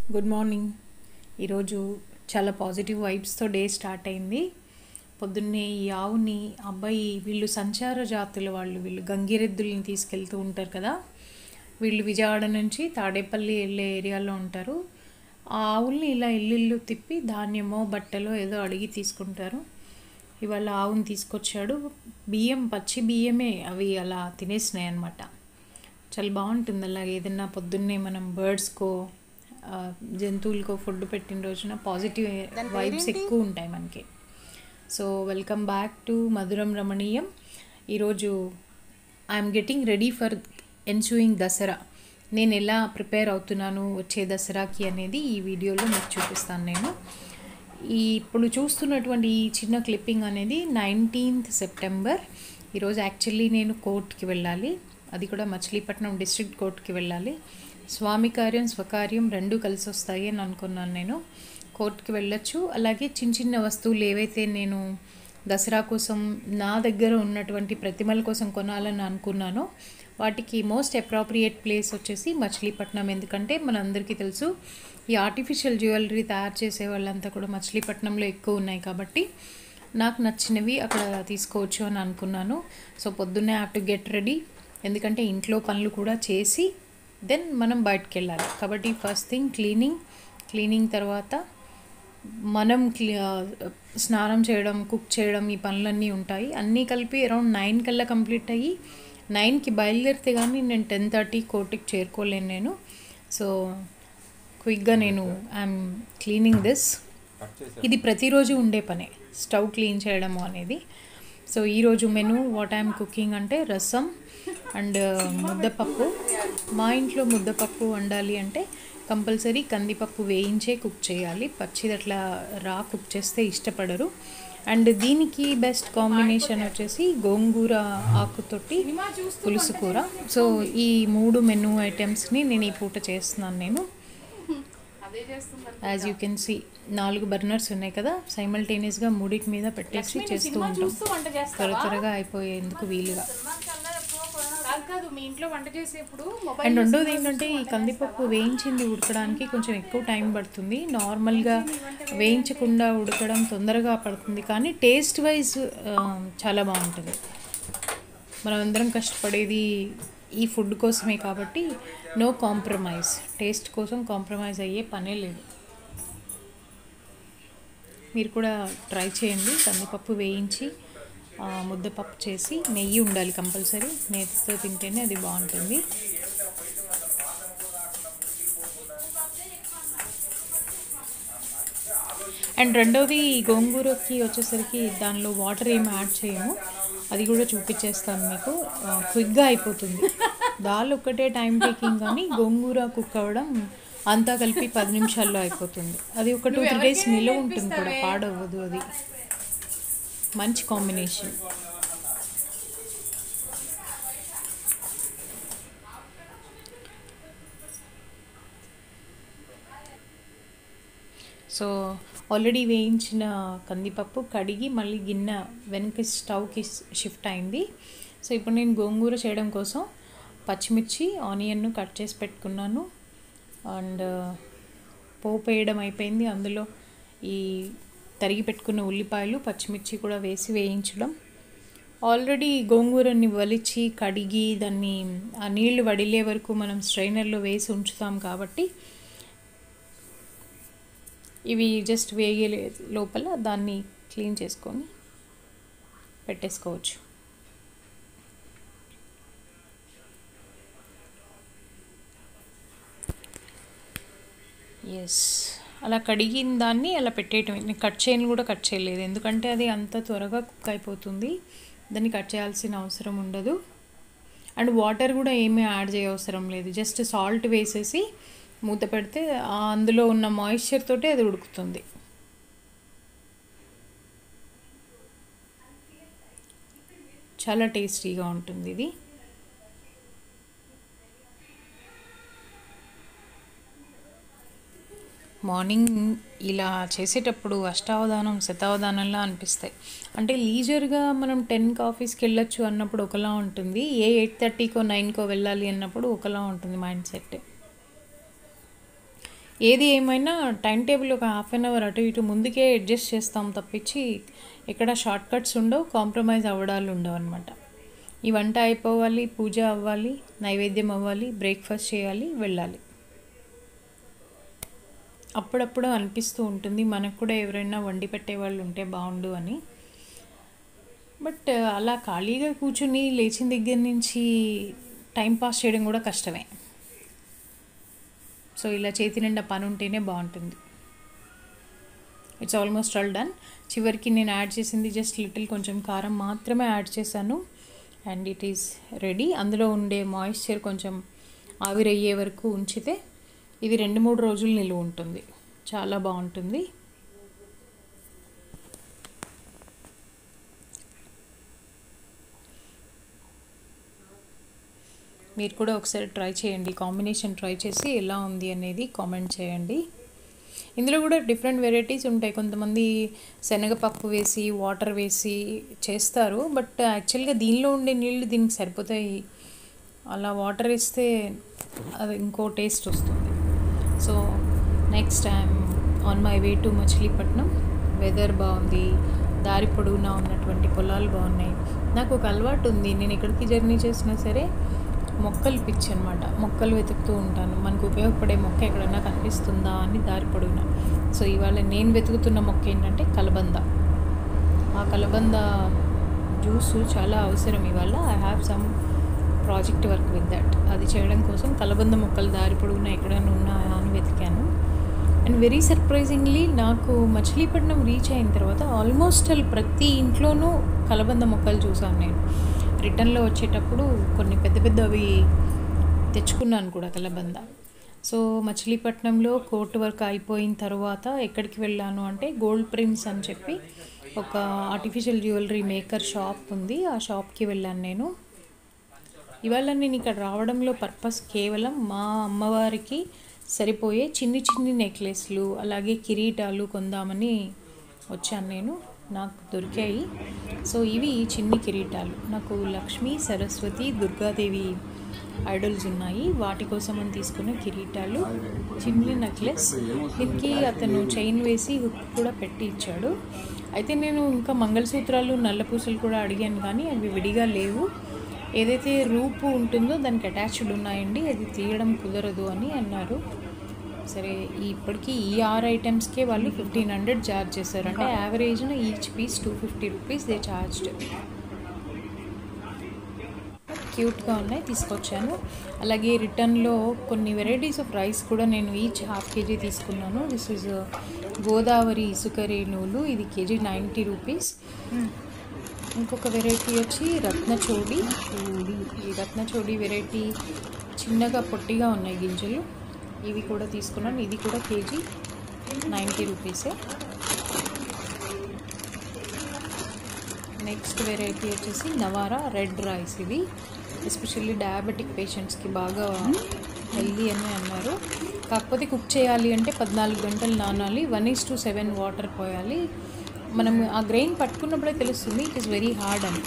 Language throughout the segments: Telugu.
గుడ్ మార్నింగ్ ఈరోజు చాలా పాజిటివ్ వైబ్స్తో డే స్టార్ట్ అయింది పొద్దున్నే ఈ ఆవుని అబ్బాయి వీళ్ళు సంచార జాతుల వాళ్ళు వీళ్ళు గంగిరెద్దుల్ని తీసుకెళ్తూ ఉంటారు కదా వీళ్ళు విజయవాడ నుంచి తాడేపల్లి వెళ్ళే ఏరియాలో ఉంటారు ఆ ఆవుల్ని ఇలా ఇల్లు తిప్పి ధాన్యమో బట్టలో ఏదో అడిగి తీసుకుంటారు ఇవాళ ఆవుని తీసుకొచ్చాడు బియ్యం పచ్చి బియ్యమే అవి అలా తినేసినాయి అనమాట చాలా బాగుంటుంది అలాగే ఏదైనా పొద్దున్నే మనం బర్డ్స్కో ఆ, జంతువులకో ఫుడ్ పెట్టిన రోజున పాజిటివ్ వైబ్స్ ఎక్కువ ఉంటాయి మనకి so welcome back to Madhuram Ramaneeyam ఈరోజు I'm getting ready for ensuing Dasara నేను ఎలా ప్రిపేర్ అవుతున్నాను వచ్చే దసరాకి అనేది ఈ వీడియోలో మీకు చూపిస్తాను నేను ఈ ఇప్పుడు చూస్తున్నటువంటి ఈ చిన్న క్లిప్పింగ్ అనేది నైన్టీన్త్ సెప్టెంబర్ ఈరోజు యాక్చువల్లీ నేను కోర్టుకి వెళ్ళాలి అది కూడా మచిలీపట్నం డిస్ట్రిక్ట్ కోర్టుకి వెళ్ళాలి స్వామి కార్యం స్వకార్యం రెండు కలిసి వస్తాయి అని అనుకున్నాను నేను కోర్టుకి వెళ్ళొచ్చు అలాగే చిన్న చిన్న వస్తువులు ఏవైతే నేను దసరా కోసం నా దగ్గర ఉన్నటువంటి ప్రతిమల కోసం కొనాలని అనుకున్నానో వాటికి మోస్ట్ అప్రాప్రియేట్ ప్లేస్ వచ్చేసి మచిలీపట్నం ఎందుకంటే మనందరికీ తెలుసు ఈ ఆర్టిఫిషియల్ జ్యువెలరీ తయారు చేసే వాళ్ళంతా కూడా మచిలీపట్నంలో ఎక్కువ ఉన్నాయి కాబట్టి నాకు నచ్చినవి అక్కడ తీసుకోవచ్చు అని అనుకున్నాను సో పొద్దున్నే హ్యావ్ టు గెట్ రెడీ ఎందుకంటే ఇంట్లో పనులు కూడా చేసి దెన్ మనం బయటకు వెళ్ళాలి కాబట్టి ఫస్ట్ థింగ్ క్లీనింగ్ క్లీనింగ్ తర్వాత మనం క్లీ స్నానం చేయడం కుక్ చేయడం ఈ పనులన్నీ ఉంటాయి అన్నీ కలిపి అరౌండ్ నైన్ కల్లా కంప్లీట్ అయ్యి నైన్కి బయలుదేరితే కానీ నేను టెన్ థర్టీ కోర్టుకి చేరుకోలేను నేను సో క్విక్గా నేను ఐఎమ్ క్లీనింగ్ దిస్ ఇది ప్రతిరోజు ఉండే పనే స్టవ్ క్లీన్ చేయడము అనేది సో ఈరోజు మెను వాట్ ఐఎమ్ కుకింగ్ అంటే రసం అండ్ ముద్దపప్పు మా ఇంట్లో ముద్దపప్పు వండాలి అంటే కంపల్సరీ కందిపప్పు వేయించే కుక్ చేయాలి పచ్చిది అట్లా రా కుక్ చేస్తే ఇష్టపడరు అండ్ దీనికి బెస్ట్ కాంబినేషన్ వచ్చేసి గోంగూర ఆకుతోటి పులుసు కూర సో ఈ మూడు మెనూ ఐటమ్స్ని నేను ఈ పూట చేస్తున్నాను నేను యాజ్ యూ కెన్ సి నాలుగు బర్నర్స్ ఉన్నాయి కదా సైమల్టేనియస్గా మూడింటి మీద పెట్టేసి చేస్తూ ఉంటాం వంట చేస్తా త్వర త్వరగా అయిపోయేందుకు వీలుగా కాదు కాదు మీ ఇంట్లో వంట చేసేప్పుడు మొబైల్ అండ్ రెండోది ఏంటంటే ఈ కందిపప్పు వేయించింది ఉడకడానికి కొంచెం ఎక్కువ టైం పడుతుంది నార్మల్గా వేయించకుండా ఉడకడం తొందరగా పడుతుంది కానీ టేస్ట్ వైజ్ చాలా బాగుంటుంది మనం అందరం కష్టపడేది ఈ ఫుడ్ కోసమే కాబట్టి నో కాంప్రమైజ్ టేస్ట్ కోసం కాంప్రమైజ్ అయ్యే పనే లేదు మీరు కూడా ట్రై చేయండి కందిపప్పు వేయించి ఆ, ముద్దపప్పు చేసి నెయ్యి ఉండాలి కంపల్సరీ నెయ్యితో తింటేనే అది బాగుంటుంది అండ్ రెండవది ఈ గోంగూరకి వచ్చేసరికి దానిలో వాటర్ ఏమి యాడ్ చేయము అది కూడా చూపించేస్తాను మీకు క్విక్గా అయిపోతుంది దాల్ ఒక్కటే టైం టేకింగ్ కానీ గోంగూర కుక్ అవ్వడం అంతా కలిపి పది నిమిషాల్లో అయిపోతుంది అది ఒక టూ త్రీ డేస్ నిలవ ఉంటుంది కూడా పాడవ్వదు అది మంచి కాంబినేషన్ సో ఆల్రెడీ వేయించిన కందిపప్పు కడిగి మళ్ళీ గిన్నె వెనక స్టవ్కి షిఫ్ట్ అయింది సో ఇప్పుడు నేను గోంగూర చేయడం కోసం పచ్చిమిర్చి ఆనియన్ను కట్ చేసి పెట్టుకున్నాను అండ్ పోపు వేయడం అయిపోయింది అందులో ఈ తరిగి పెట్టుకున్న ఉల్లిపాయలు పచ్చిమిర్చి కూడా వేసి వేయించడం ఆల్రెడీ గోంగూరని వలిచి కడిగి దాన్ని ఆ నీళ్లు వడిలే వరకు మనం స్ట్రైనర్లో వేసి ఉంచుతాం కాబట్టి ఇవి జస్ట్ వేగే లోపల దాన్ని క్లీన్ చేసుకొని పెట్టేసుకోవచ్చు ఎస్ అలా కడిగిన దాన్ని అలా పెట్టేయటం నేను కట్ చేయను కూడా కట్ చేయలేదు ఎందుకంటే అది అంత త్వరగా కుక్ అయిపోతుంది దాన్ని కట్ చేయాల్సిన అవసరం ఉండదు అండ్ వాటర్ కూడా ఏమీ యాడ్ చేయవసరం లేదు జస్ట్ సాల్ట్ వేసేసి మూత పెడితే ఆ అందులో ఉన్న మాయిశ్చర్ తోటి అది ఉడుకుతుంది చాలా టేస్టీగా ఉంటుంది ఇది మార్నింగ్ ఇలా చేసేటప్పుడు అష్టావధానం శతావధానంలా అనిపిస్తాయి అంటే లీజర్గా మనం టెన్కి ఆఫీస్కి వెళ్ళొచ్చు అన్నప్పుడు ఒకలా ఉంటుంది ఏ ఎయిట్ థర్టీకో నైన్కో వెళ్ళాలి అన్నప్పుడు ఒకలా ఉంటుంది మైండ్ సెట్ ఏది ఏమైనా టైం టేబుల్ ఒక హాఫ్ అన్ అవర్ అటు ఇటు ముందుకే అడ్జస్ట్ చేస్తాం తప్పించి ఎక్కడ షార్ట్ కట్స్ ఉండవు కాంప్రమైజ్ అవ్వడాలు ఉండవు అనమాట ఈ వంట అయిపోవాలి పూజ అవ్వాలి నైవేద్యం అవ్వాలి బ్రేక్ఫాస్ట్ చేయాలి వెళ్ళాలి అప్పుడప్పుడు అనిపిస్తూ ఉంటుంది మనకు కూడా ఎవరైనా వండి పెట్టే వాళ్ళు ఉంటే బాగుండు అని బట్ అలా ఖాళీగా కూర్చుని లేచిన దగ్గర నుంచి టైం పాస్ చేయడం కూడా కష్టమే సో ఇలా చేతి నిండా పని ఉంటేనే బాగుంటుంది ఇట్స్ ఆల్మోస్ట్ ఆల్ డన్ చివరికి నేను యాడ్ చేసింది జస్ట్ లిటిల్ కొంచెం కారం మాత్రమే యాడ్ చేశాను అండ్ ఇట్ ఈస్ రెడీ అందులో ఉండే మాయిశ్చర్ కొంచెం ఆవిరయ్యే వరకు ఉంచితే ఇది రెండు మూడు రోజులు నిలువ ఉంటుంది చాలా బాగుంటుంది మీరు కూడా ఒకసారి ట్రై చేయండి కాంబినేషన్ ట్రై చేసి ఎలా ఉంది అనేది కామెంట్ చేయండి ఇందులో కూడా డిఫరెంట్ వెరైటీస్ ఉంటాయి కొంతమంది శనగపప్పు వేసి వాటర్ వేసి చేస్తారు బట్ యాక్చువల్గా దీనిలో ఉండే నీళ్ళు దీనికి సరిపోతాయి అలా వాటర్ వేస్తే అది ఇంకో టేస్ట్ వస్తుంది so next I'm on my way to Machilipatnam weather బాగుంది దారి పొడవునా ఉన్నటువంటి పొలాలు బాగున్నాయి నాకు ఒక అలవాటు ఉంది నేను ఎక్కడికి జర్నీ చేసినా సరే మొక్కలు పిచ్చి అనమాట మొక్కలు వెతుకుతూ ఉంటాను మనకు ఉపయోగపడే మొక్క ఎక్కడన్నా కనిపిస్తుందా అని దారి పొడవునా సో ఇవాళ నేను వెతుకుతున్న మొక్క ఏంటంటే కలబంద ఆ కలబంద జ్యూసు చాలా అవసరం ఇవాళ I have some project work with that అది చేయడం కోసం కలబంద మొక్కలు దారి పొడవునా ఎక్కడైనా ఉన్నాయా అని వెతికాను అండ్ వెరీ సర్ప్రైజింగ్లీ నాకు మచిలీపట్నం రీచ్ అయిన తర్వాత ఆల్మోస్ట్ ఆల్ ప్రతి ఇంట్లోనూ కలబంద మొక్కలు చూసాను నేను రిటర్న్లో వచ్చేటప్పుడు కొన్ని పెద్ద పెద్దవి తెచ్చుకున్నాను కూడా కలబంద సో మచిలీపట్నంలో కోర్టు వర్క్ అయిపోయిన తర్వాత ఎక్కడికి వెళ్ళాను అంటే గోల్డ్ ప్రిన్స్ అని చెప్పి ఒక ఆర్టిఫిషియల్ జ్యువెలరీ మేకర్ షాప్ ఉంది ఆ షాప్కి వెళ్ళాను నేను ఇవాళ నేను ఇక్కడ రావడంలో పర్పస్ కేవలం మా అమ్మవారికి సరిపోయే చిన్ని చిన్ని నెక్లెస్లు అలాగే కిరీటాలు కొందామని వచ్చాను నేను నాకు దొరికాయి సో ఇవి చిన్ని కిరీటాలు నాకు లక్ష్మి సరస్వతి దుర్గాదేవి ఐడల్స్ ఉన్నాయి వాటి కోసం అని తీసుకున్న కిరీటాలు చిన్ని నెక్లెస్ దీనికి అతను చైన్ వేసి హుక్ కూడా పెట్టి ఇచ్చాడు అయితే నేను ఇంకా మంగళసూత్రాలు నల్లపూసలు కూడా అడిగాను కానీ అవి విడిగా లేవు ఏదైతే రూపు ఉంటుందో దానికి అటాచ్డ్ ఉన్నాయండి అది తీయడం కుదరదు అని అన్నారు సరే ఇప్పటికీ ఈ ఆరు ఐటమ్స్కే వాళ్ళు ఫిఫ్టీన్ హండ్రెడ్ ఛార్జ్ చేశారు అంటే యావరేజ్న each piece two fifty rupees they charged క్యూట్గా ఉన్నాయి తీసుకొచ్చాను అలాగే రిటర్న్లో కొన్ని వెరైటీస్ ఆఫ్ రైస్ కూడా నేను ఈచ్ హాఫ్ కేజీ తీసుకున్నాను దిస్ ఇస్ గోదావరి ఇసుక రేణువులు ఇది కేజీ నైంటీ రూపీస్ ఇంకొక వెరైటీ వచ్చి రత్నచోడి ఈ రత్నచోడి వెరైటీ చిన్నగా పొట్టిగా ఉన్నాయి గింజలు ఇవి కూడా తీసుకున్నాను ఇది కూడా కేజీ నైంటీ రూపీసే నెక్స్ట్ వెరైటీ వచ్చేసి నవారా రెడ్ రైస్ ఇది ఎస్పెషల్లీ డయాబెటిక్ పేషెంట్స్కి బాగా హెల్దీ అని అన్నారు కాకపోతే కుక్ చేయాలి అంటే పద్నాలుగు గంటలు నానాలి one is to seven water పోయాలి మనం ఆ గ్రెయిన్ పట్టుకున్నప్పుడే తెలుస్తుంది ఇట్ ఈస్ వెరీ హార్డ్ అని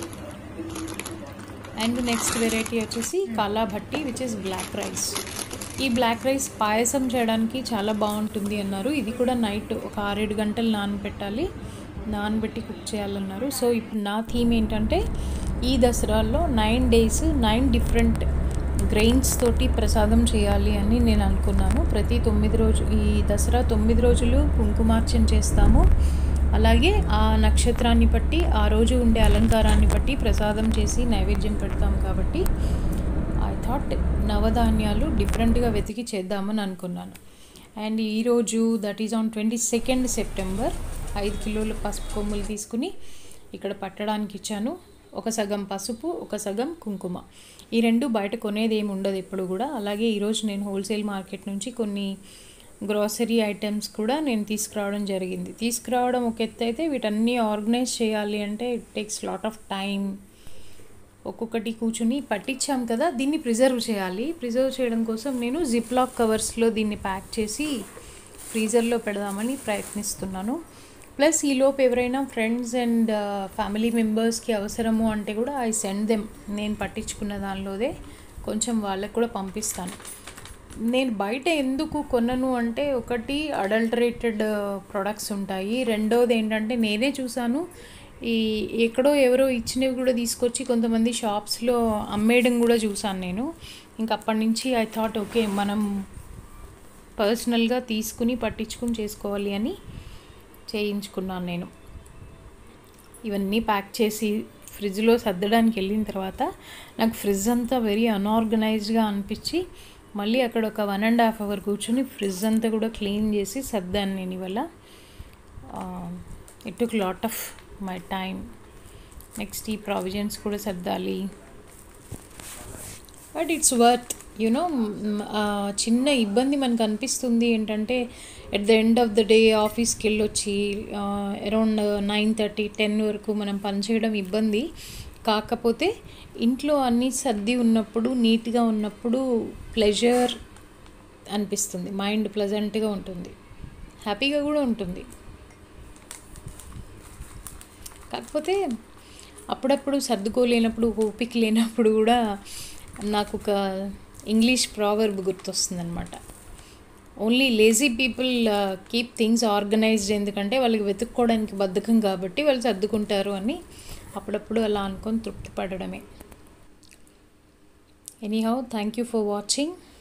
అండ్ నెక్స్ట్ వెరైటీ వచ్చేసి Kala Bhatti which is black rice ఈ బ్లాక్ రైస్ పాయసం చేయడానికి చాలా బాగుంటుంది అన్నారు ఇది కూడా నైట్ ఒక ఆరేడు గంటలు నానబెట్టాలి నానబెట్టి కుక్ చేయాలన్నారు సో ఇప్పుడు నా థీమ్ ఏంటంటే ఈ దసరాలో nine days nine different grains తోటి ప్రసాదం చేయాలి అని నేను అనుకున్నాను ప్రతి తొమ్మిది రోజు ఈ దసరా తొమ్మిది రోజులు కుంకుమార్చన చేస్తాము అలాగే ఆ నక్షత్రాన్ని బట్టి ఆ రోజు ఉండే అలంకారాన్ని బట్టి ప్రసాదం చేసి నైవేద్యం పెడతాం కాబట్టి ఐ థాట్ నవధాన్యాలు డిఫరెంట్గా వెతికి చేద్దామని అనుకున్నాను అండ్ ఈరోజు that is on twenty second September ఐదు కిలోల పసుపు కొమ్ములు తీసుకుని ఇక్కడ పట్టడానికి ఇచ్చాను ఒక సగం పసుపు ఒక సగం కుంకుమ ఈ రెండు బయట కొనేది ఏమి ఉండదు ఎప్పుడు కూడా అలాగే ఈరోజు నేను హోల్సేల్ మార్కెట్ నుంచి కొన్ని గ్రాసరీ ఐటమ్స్ కూడా నేను తీసుకురావడం జరిగింది తీసుకురావడం ఒక ఎత్తు అయితే వీటన్నీ ఆర్గనైజ్ చేయాలి అంటే it takes lot of time ఒక్కొక్కటి కూర్చుని పట్టించాం కదా దీన్ని ప్రిజర్వ్ చేయాలి ప్రిజర్వ్ చేయడం కోసం నేను జిప్ లాక్ కవర్స్లో దీన్ని ప్యాక్ చేసి ఫ్రీజర్లో పెడదామని ప్రయత్నిస్తున్నాను ప్లస్ ఈలోపు ఎవరైనా ఫ్రెండ్స్ అండ్ ఫ్యామిలీ మెంబర్స్కి అవసరము అంటే కూడా ఐ సెండ్ దెమ్ నేను పట్టించుకున్న దానిలోదే కొంచెం వాళ్ళకి కూడా పంపిస్తాను నేను బయట ఎందుకు కొనను అంటే ఒకటి అడల్టరేటెడ్ ప్రొడక్ట్స్ ఉంటాయి రెండోది ఏంటంటే నేనే చూసాను ఈ ఎక్కడో ఎవరో ఇచ్చినవి కూడా తీసుకొచ్చి కొంతమంది షాప్స్లో అమ్మేయడం కూడా చూసాను నేను ఇంక అప్పటి నుంచి ఐ థాట్ ఓకే మనం పర్సనల్గా తీసుకుని పట్టించుకుని చేసుకోవాలి అని చేయించుకున్నాను నేను ఇవన్నీ ప్యాక్ చేసి ఫ్రిడ్జ్లో సర్దడానికి వెళ్ళిన తర్వాత నాకు ఫ్రిడ్జ్ అంతా వెరీ అన్ఆర్గనైజ్డ్గా అనిపించి మళ్ళీ అక్కడ ఒక వన్ అండ్ హాఫ్ అవర్ కూర్చొని ఫ్రిడ్జ్ అంతా కూడా క్లీన్ చేసి సర్దాను నేను ఇవాళ it took lot of my time next ఈ ప్రావిజన్స్ కూడా సర్దాలి బట్ ఇట్స్ వర్త్ యునో చిన్న ఇబ్బంది మనకు అనిపిస్తుంది ఏంటంటే at the end of the day ఆఫీస్కి వెళ్ళొచ్చి అరౌండ్ నైన్ థర్టీ టెన్ వరకు మనం పనిచేయడం ఇబ్బంది కాకపోతే ఇంట్లో అన్నీ సర్ది ఉన్నప్పుడు నీట్గా ఉన్నప్పుడు ప్లెజర్ అనిపిస్తుంది మైండ్ ప్లెజెంట్గా ఉంటుంది హ్యాపీగా కూడా ఉంటుంది కాకపోతే అప్పుడప్పుడు సర్దుకోలేనప్పుడు ఓపిక లేనప్పుడు కూడా నాకు ఒక ఇంగ్లీష్ ప్రావర్బ్ గుర్తొస్తుంది అనమాట only lazy people keep things organised ఎందుకంటే వాళ్ళకి వెతుక్కోవడానికి బద్ధకం కాబట్టి వాళ్ళు సర్దుకుంటారు అని అప్పుడప్పుడు అలా అనుకొని తృప్తి పడడమే anyhow thank you for watching